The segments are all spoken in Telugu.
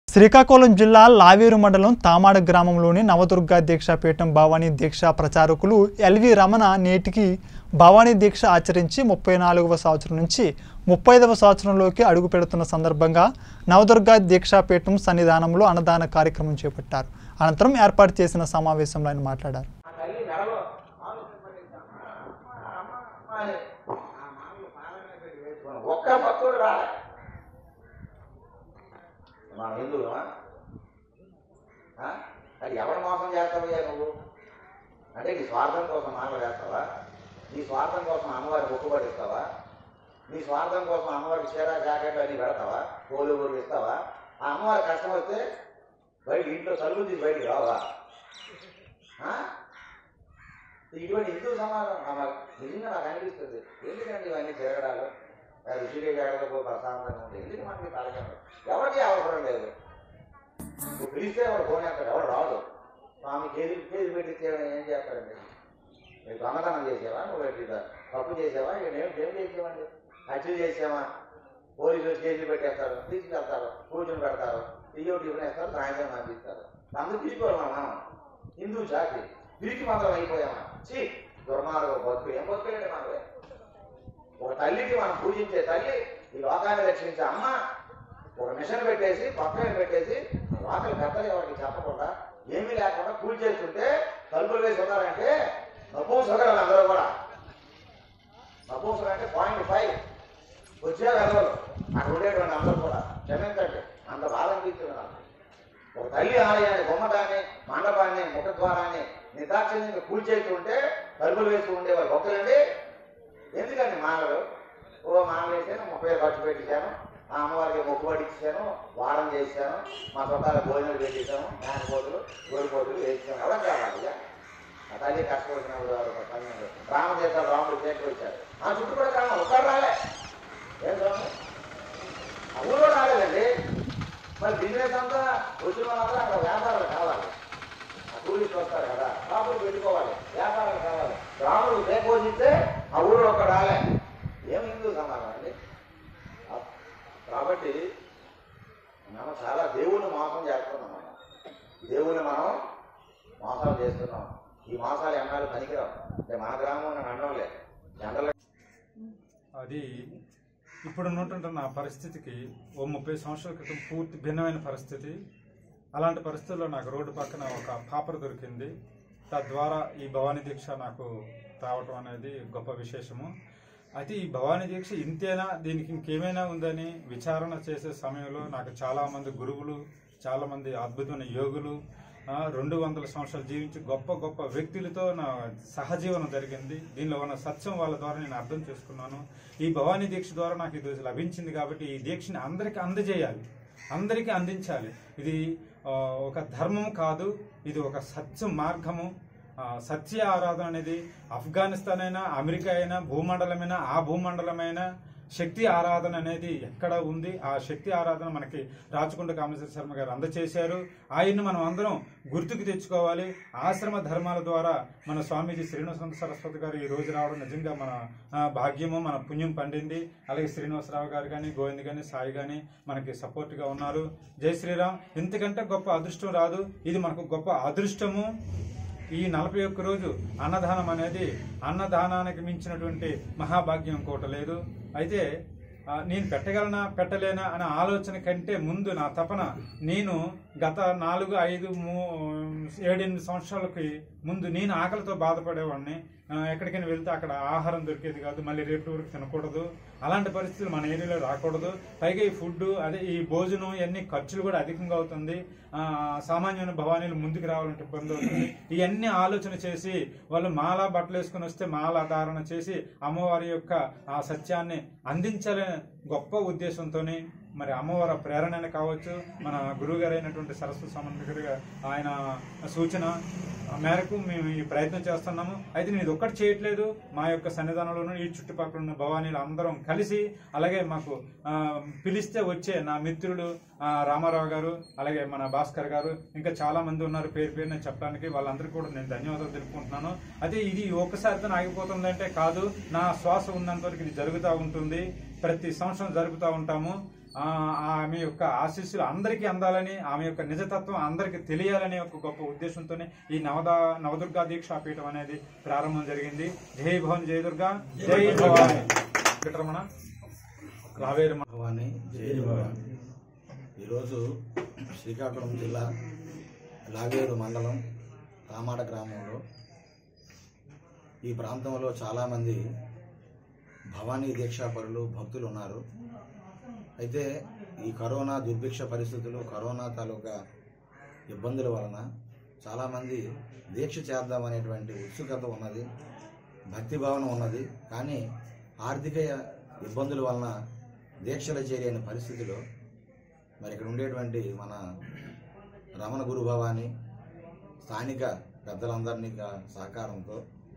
శ్రీకాకుళం జిల్లా లావేరు మండలం తామాడ గ్రామంలోని నవదుర్గా దీక్షాపీఠం భవానీ దీక్ష ప్రచారకులు ఎల్వి రమణ నేటికి భవానీ దీక్ష ఆచరించి ముప్పై నాలుగవ సంవత్సరం నుంచి ముప్పై ఐదవ సంవత్సరంలోకి అడుగు పెడుతున్న సందర్భంగా నవదుర్గా దీక్షాపీఠం సన్నిధానంలో అన్నదాన కార్యక్రమం చేపట్టారు అనంతరం ఏర్పాటు చేసిన సమావేశంలో ఆయన మాట్లాడారు ఆ తల్లి మెడలో మామూలు పట్టించాం. ఆ అమ్మ, అమ్మాయి. ఆ మామూలు పాలన పెట్టి వేసుకున్నాం. ఒక్క భక్తుడు రాలే మన హిందువులమా ఆ? అది ఎవరు మోసం చేస్తావయ్యా నువ్వు అంటే నీ స్వార్థం కోసం మాటలు చేస్తావా నీ స్వార్థం కోసం అమ్మవారి మొక్కుబడి ఇస్తావా నీ స్వార్థం కోసం అమ్మవారికి చీర జాకెట్ అని పెడతావా కోలు ఊరు ఇస్తావా ఆ అమ్మవారి కష్టం వస్తే బయట ఇంట్లో తలుపు తీసి బయటికి రావా ఆ? ఇటువంటి హిందూ సమాజం నాకు నిజంగా నాకు అనిపిస్తుంది ఎందుకండి ఇవన్నీ తిరగడాలు ఋషికే జాగ్రత్త ప్రశాంతంగా ఉంది ఎందుకు మనకి తలకాయ ఎవరికి అవసరం లేదు నువ్వు పిలిస్తే వాడు ఫోన్ చేస్తాడు ఎవరు రాదు స్వామి కేజీ కేజీ పెట్టి చేయడం ఏం చేస్తాడండి మీరు దొంగతనం చేసావా నువ్వు పెట్టి తప్పు చేసావా ఇక నేను ఏం చేసామండి హత్య చేసావా పోలీసులు కేజీ పెట్టేస్తారు తీసుకెళ్తారు కూర్చొని పెడతారు టీయో టిఫిన్ వేస్తారు సాయంత్రం పంపిస్తారు అందరూ తీసుకోవాలి మనం హిందూ జాతి పిరికి మాత్రం అయిపోయామా చీ దుర్మార్గ బతుకు ఏం బతుకులేండి మనకు ఒక తల్లికి మనం పూజించే తల్లి ఈ లోకాన్ని రక్షించే అమ్మ ఒక మిషన్ పెట్టేసి పక్కన పెట్టేసి లోకల్ పెద్దలు ఎవరికి చెప్పకుండా ఏమీ లేకుండా కూల్ చేస్తుంటే తలుపులు వేసి ఉన్నారంటే నపూసగలరు అందరూ కూడా నపూసలు అంటే పాయింట్ ఫైవ్ వచ్చే వెళ్ళరు అక్కడ ఉండేటువంటి అందరూ కూడా క్షమించండి అంత బాధ అనిపించింది నాకు ఒక తల్లి ఆలయాన్ని గుమ్మటాన్ని మండపాన్ని ముఖద్వారాన్ని నిర్దాక్షిణ్యంగా కూల్చేస్తుంటే తలుపులు వేస్తూ ఉండేవారు భక్తులండి ఎందుకండి మానవులు ఓ మానవ వేసాను ముప్పై వేలు ఖర్చు పెట్టించాను ఆ అమ్మవారికి మొక్కుబడి ఇచ్చాను వారం చేశాను మా చుట్టాలకు భోజనాలు పెట్టించాను మేకపోతులు గోడిపోతులు వేసాను అలా కావాలి ఇక. ఆ తల్లి కష్టపడినప్పుడు వారు ఒక పన్నెండు రామదేశాలు రాముడు చేతికి వచ్చారు ఆ చుట్టుపక్కల గ్రామం ఒక్కరు రాలే ఏం రాము ఆ ఊళ్ళో రాలేదండి మరి బిజినెస్ అంతా వచ్చిన వాళ్ళంతా అక్కడ వ్యాపారాలు కావాలి ఆ టూరిస్ట్ వస్తారు కదా షాపులు పెట్టుకోవాలి వ్యాపారాలు కావాలి రాముడు లేకపోతే ఆ ఊళ్ళో ఒక్క రాలే ఏం హిందూ సమాజం అండి ఆ- కాబట్టి మనం చాలా దేవుని మోసం చేస్తున్నాం మనం దేవుని మనం మోసాలు చేస్తున్నాం ఈ మోసాలు ఎన్నాళ్ళు పనికిరావు అంటే మన గ్రామం నన్ను అనడంలే జనరల్ అది ఇప్పుడు ఉన్నటువంటి నా పరిస్థితికి ఓ ముప్పై సంవత్సరాల క్రితం పూర్తి భిన్నమైన పరిస్థితి అలాంటి పరిస్థితుల్లో నాకు రోడ్డు పక్కన ఒక పాపర దొరికింది తద్వారా ఈ భవానీ దీక్ష నాకు రావటం అనేది గొప్ప విశేషము అయితే ఈ భవానీ దీక్ష ఇంతేనా దీనికి ఇంకేమైనా ఉందని విచారణ చేసే సమయంలో నాకు చాలా మంది గురువులు చాలా మంది అద్భుతమైన యోగులు ఆ, రెండు వందల సంవత్సరాలు జీవించి గొప్ప గొప్ప వ్యక్తులతో నా సహజీవనం జరిగింది దీనిలో ఉన్న సత్యం వాళ్ళ ద్వారా నేను అర్థం చేసుకున్నాను ఈ భవానీ దీక్ష ద్వారా నాకు ఇది లభించింది కాబట్టి ఈ దీక్షని అందరికీ అందజేయాలి అందరికీ అందించాలి ఇది ఆ, ఒక ధర్మం కాదు ఇది ఒక సత్య మార్గము ఆ, సత్య ఆరాధన అనేది ఆఫ్ఘనిస్తాన్ అయినా అమెరికా అయినా భూమండలమైనా ఆ భూమండలమైనా శక్తి ఆరాధన అనేది ఎక్కడ ఉంది ఆ శక్తి ఆరాధన మనకి రాచకొండ కామేశ్వర శర్మ గారు అందచేశారు ఆయన్ని మనం అందరం గుర్తుకు తెచ్చుకోవాలి ఆశ్రమ ధర్మాల ద్వారా మన స్వామీజీ శ్రీనివాస సరస్వతి గారు ఈ రోజు రావడం నిజంగా మన ఆ, భాగ్యము మన పుణ్యం పండింది అలాగే శ్రీనివాసరావు గారు కానీ గోవింద్ కానీ సాయి కానీ మనకి సపోర్ట్ గా ఉన్నారు జై శ్రీరామ్ ఇంతకంటే గొప్ప అదృష్టం రాదు ఇది మనకు గొప్ప అదృష్టము ఈ నలభై ఒక్క రోజు అన్నదానం అనేది అన్నదానానికి మించినటువంటి మహాభాగ్యం ఇంకోటి లేదు అయితే ఆ, నేను పెట్టగలనా పెట్టలేనా అనే ఆలోచన కంటే ముందు నా తపన నేను గత నాలుగు ఐదు మూ- ఏడెనిమిది సంవత్సరాలకి ముందు నేను ఆకలితో బాధపడేవాడిని ఆ, ఎక్కడికైనా వెళ్తే అక్కడ ఆహారం దొరికేది కాదు మళ్ళీ రేపు వరకు తినకూడదు అలాంటి పరిస్థితులు మన ఏరియాలో రాకూడదు పైగా ఈ ఫుడ్ అదే ఈ భోజనం ఇవన్నీ ఖర్చులు కూడా అధికంగా అవుతుంది ఆ, సామాన్యమైన భవానీలు ముందుకు రావాలంటే ఇబ్బంది అవుతుంది ఇవన్నీ ఆలోచన చేసి వాళ్ళు మాల బట్టలు వేసుకుని వస్తే మాల ధారణ చేసి అమ్మవారి యొక్క ఆ సత్యాన్ని అందించాలనే గొప్ప ఉద్దేశంతోనే మరి అమ్మవారి ప్రేరణ కావచ్చు మన గురువు గారు అయినటువంటి సరస్వతి సంబంధికుడు ఆయన సూచన మేరకు మేము ఈ ప్రయత్నం చేస్తున్నాము అయితే నేను ఇది ఒక్కటి చేయట్లేదు మా యొక్క సన్నిధానంలోనూ ఈ చుట్టుపక్కల ఉన్న భవానీలు అందరం కలిసి అలాగే మాకు ఆ, పిలిస్తే వచ్చే నా మిత్రులు ఆ, రామారావు గారు అలాగే మన భాస్కర్ గారు ఇంకా చాలా మంది ఉన్నారు పేరు పేరు నేను చెప్పడానికి వాళ్ళందరికీ కూడా నేను ధన్యవాదాలు తెలుపుకుంటున్నాను అయితే ఇది ఒక్కసారితో ఆగిపోతుందంటే కాదు నా శ్వాస ఉన్నంత వరకు ఇది జరుగుతూ ఉంటుంది ప్రతి సంవత్సరం జరుపుతూ ఉంటాము ఆ, ఆమె యొక్క ఆశీస్సులు అందరికీ అందాలని ఆమె యొక్క నిజతత్వం అందరికీ తెలియాలనే ఒక గొప్ప ఉద్దేశంతోనే ఈ నవద నవదుర్గా దీక్షా పీఠం అనేది ప్రారంభం జరిగింది జై భవన్ జై దుర్గా జై భవాని వెంకటరమణ రావేరు భవాని జై భవాని ఈరోజు శ్రీకాకుళం జిల్లా లాగేరు మండలం తామాడ గ్రామంలో ఈ ప్రాంతంలో చాలామంది భవానీ దీక్షాపరులు భక్తులు ఉన్నారు అయితే ఈ కరోనా దుర్భిక్ష పరిస్థితులు కరోనా తాలూకా ఇబ్బందుల వలన చాలామంది దీక్ష చేద్దామనేటువంటి ఉత్సుకత ఉన్నది భక్తి భావన ఉన్నది కానీ ఆర్థిక ఇబ్బందుల వలన దీక్షలు చేయలేని పరిస్థితిలో మరి ఇక్కడ ఉండేటువంటి మన రమణ గురు భవాని స్థానిక పెద్దలందరినీ గా- సహకారంతో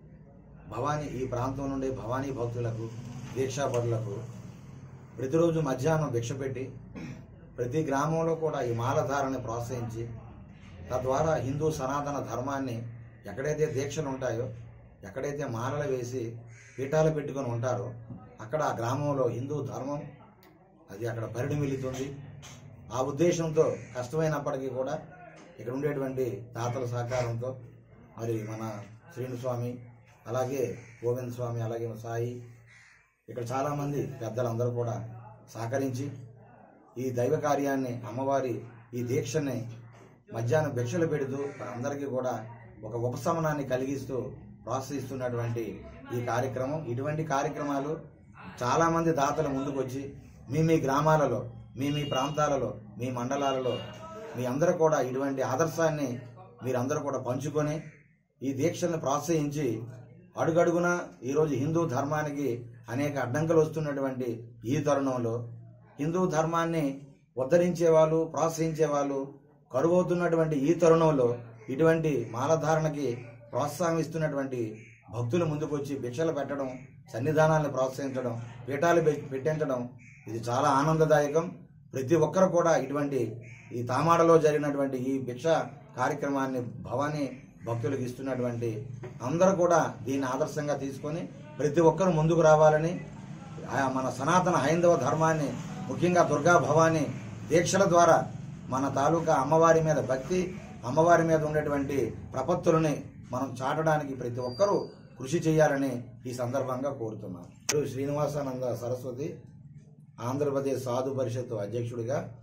భవానీ ఈ ప్రాంతం నుండి భవానీ భక్తులకు దీక్షాపరులకు ప్రతిరోజు మధ్యాహ్నం భిక్ష పెట్టి ప్రతి గ్రామంలో కూడా ఈ మాలధారని ప్రోత్సహించి తద్వారా హిందూ సనాతన ధర్మాన్ని ఎక్కడైతే దీక్షలు ఉంటాయో ఎక్కడైతే మాలలు వేసి పీఠాలు పెట్టుకొని ఉంటారో అక్కడ ఆ గ్రామంలో హిందూ ధర్మం అది అక్కడ పరిణమిల్లుతుంది ఆ ఉద్దేశంతో కష్టమైనప్పటికీ కూడా ఇక్కడ ఉండేటువంటి తాతల సహకారంతో మరి మన శ్రీను స్వామి అలాగే గోవింద్ స్వామి అలాగే సాయి ఇక్కడ చాలామంది పెద్దలందరూ కూడా సహకరించి ఈ దైవ కార్యాన్ని అమ్మవారి ఈ దీక్షని మధ్యాహ్నం భిక్షలు పెడుతూ అందరికీ కూడా ఒక ఉపశమనాన్ని కలిగిస్తూ ప్రోత్సహిస్తున్నటువంటి ఈ కార్యక్రమం ఇటువంటి కార్యక్రమాలు చాలామంది దాతలు ముందుకు వచ్చి మీ మీ గ్రామాలలో మీ మీ ప్రాంతాలలో మీ మండలాలలో మీ అందరూ కూడా ఇటువంటి ఆదర్శాన్ని మీరందరూ కూడా పంచుకొని ఈ దీక్షల్ని ప్రోత్సహించి అడుగడుగున ఈరోజు హిందూ ధర్మానికి అనేక అడ్డంకులు వస్తున్నటువంటి ఈ తరుణంలో హిందూ ధర్మాన్ని ఉద్ధరించే వాళ్ళు ప్రోత్సహించే వాళ్ళు కరువవుతున్నటువంటి ఈ తరుణంలో ఇటువంటి మాలధారణకి ప్రోత్సాహం ఇస్తున్నటువంటి భక్తులు ముందుకు వచ్చి భిక్షలు పెట్టడం సన్నిధానాలను ప్రోత్సహించడం పీఠాలు పె- పెట్టించడం ఇది చాలా ఆనందదాయకం ప్రతి ఒక్కరు కూడా ఇటువంటి ఈ తామాడలో జరిగినటువంటి ఈ భిక్ష కార్యక్రమాన్ని భవానీ భక్తులకు ఇస్తున్నటువంటి అందరూ కూడా దీన్ని ఆదర్శంగా తీసుకొని ప్రతి ఒక్కరు ముందుకు రావాలని ఆ మన సనాతన హైందవ ధర్మాన్ని ముఖ్యంగా దుర్గా భవాని దీక్షల ద్వారా మన తాలూకా అమ్మవారి మీద భక్తి అమ్మవారి మీద ఉండేటువంటి ప్రపత్తులని మనం చాటడానికి ప్రతి ఒక్కరూ కృషి చేయాలని ఈ సందర్భంగా కోరుతున్నాను శ్రీనివాసానంద సరస్వతి ఆంధ్రప్రదేశ్ సాధు పరిషత్తు అధ్యక్షుడిగా